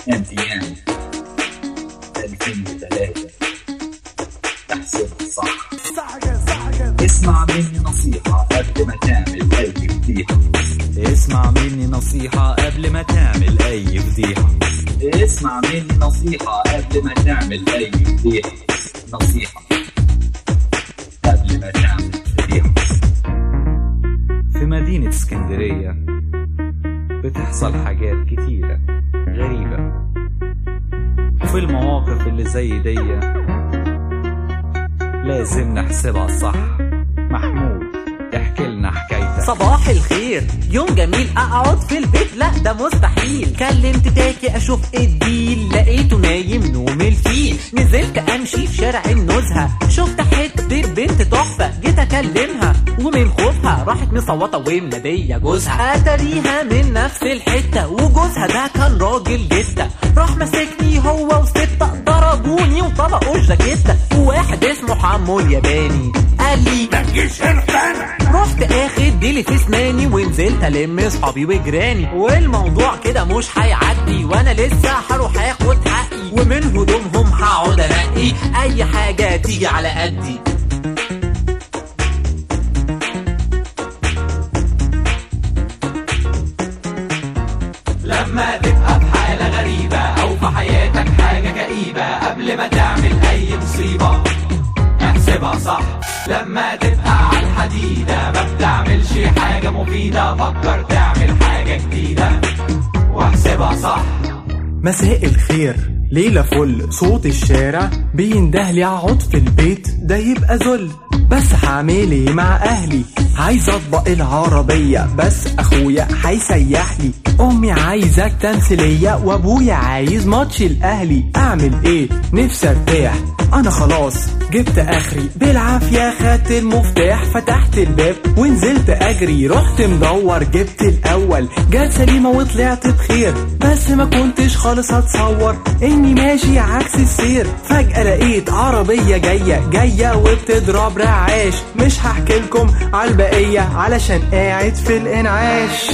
ام تي ام 2003 احسب صح اسمع مني نصيحة قبل ما تعمل أي فضيحة اسمع مني نصيحة قبل ما تعمل أي فضيحة اسمع مني نصيحة قبل ما تعمل أي فضيحة نصيحة قبل ما تعمل فضيحة في مدينة اسكندرية بتحصل حاجات كتيرة غريبة وفي المواقف اللي زي دي لازم نحسبها صح محمود احكي لنا حكايتك صباح الخير يوم جميل اقعد في البيت لا ده مستحيل كلمت تاكي اشوف ايه الديل لقيته نايم نوم الفيل نزلت امشي في شارع النزهه شفت حته بنت تحفه جيت اكلمها ومن خوفها راحت مصوته ومناديه جوزها اتاريها من نفس الحته وجوزها ده كان راجل جدا راح مسكني هو وستة ضربوني وطلقوا الجاكيته وواحد اسمه حمو الياباني قال لي رحت اخد ديلي في اسناني ونزلت الم اصحابي وجيراني والموضوع كده مش هيعدي وانا لسه هروح اخد حقي ومن هدومهم هقعد انقي اي حاجه تيجي على قدي لما تبقى في حالة غريبة أو في حياتك حاجة كئيبة قبل ما تعمل أي مصيبة احسبها صح لما تبقى على الحديدة ما بتعملش حاجة مفيدة فكر تعمل حاجة جديدة واحسبها صح مساء الخير ليلة فل صوت الشارع بينده لي اقعد في البيت ده يبقى ذل بس هعمل ايه مع اهلي عايز اطبق العربية بس اخويا هيسيح لي امي عايزة تمثيلية وابويا عايز ماتش الاهلي اعمل ايه نفسي ارتاح انا خلاص جبت اخري بالعافية خدت المفتاح فتحت الباب ونزلت اجري رحت مدور جبت الاول جت سليمة وطلعت بخير بس ما كنتش خالص اتصور اني ماشي عكس السير فجأة لقيت عربية جاية جاية وبتضرب رعاش مش هحكي لكم على البقية علشان قاعد في الانعاش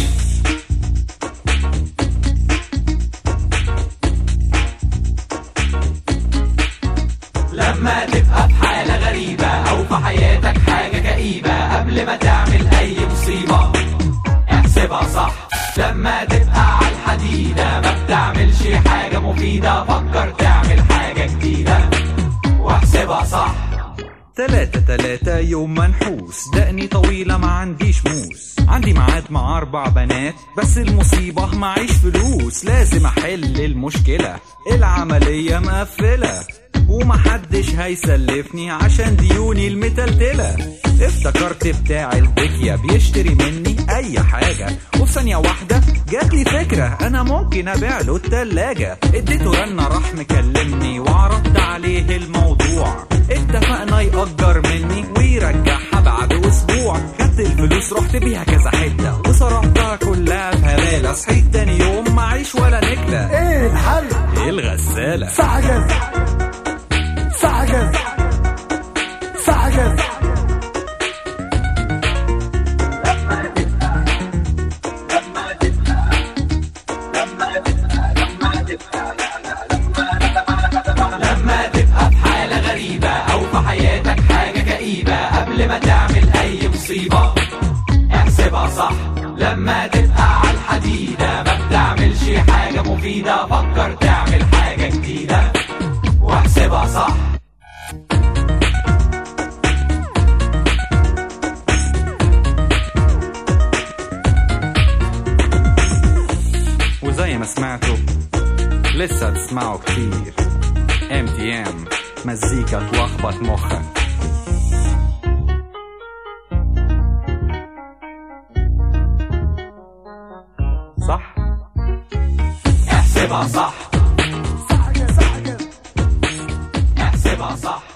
لما تبقى في حالة غريبة أو في حياتك حاجة كئيبة قبل ما تعمل أي مصيبة احسبها صح لما تبقى على الحديدة ما بتعملش حاجة مفيدة فكر تعمل حاجة جديدة واحسبها صح تلاتة تلاتة يوم منحوس دقني طويلة ما عنديش موس عندي ميعاد مع أربع بنات بس المصيبة معيش فلوس لازم أحل المشكلة العملية مقفلة ومحدش هيسلفني عشان ديوني المتلتلة افتكرت بتاع البكية بيشتري مني أي حاجة وفي ثانية واحدة جاتلي فكرة أنا ممكن أبيع له التلاجة اديته رنة راح مكلمني وعرضت عليه الموضوع اتفقنا يأجر مني ويرجعها بعد أسبوع خدت الفلوس رحت بيها كذا حتة وصرفتها كلها في هبالة صحيت تاني يوم معيش ولا نكلة ايه الحل ايه الغسالة سعجز سعجز سعجز لما تبقى في حالة غريبة أو في حياتك حاجة كئيبة قبل ما تعمل أي مصيبة احسبها صح لما تبقى على الحديدة ما بتعملش حاجة مفيدة فكر تعمل حاجة جديدة واحسبها صح وزي ما سمعتوا لسه تسمعوا كتير ام تي ام مزيكا تلخبط مخك صح احسبها صح احسبها صح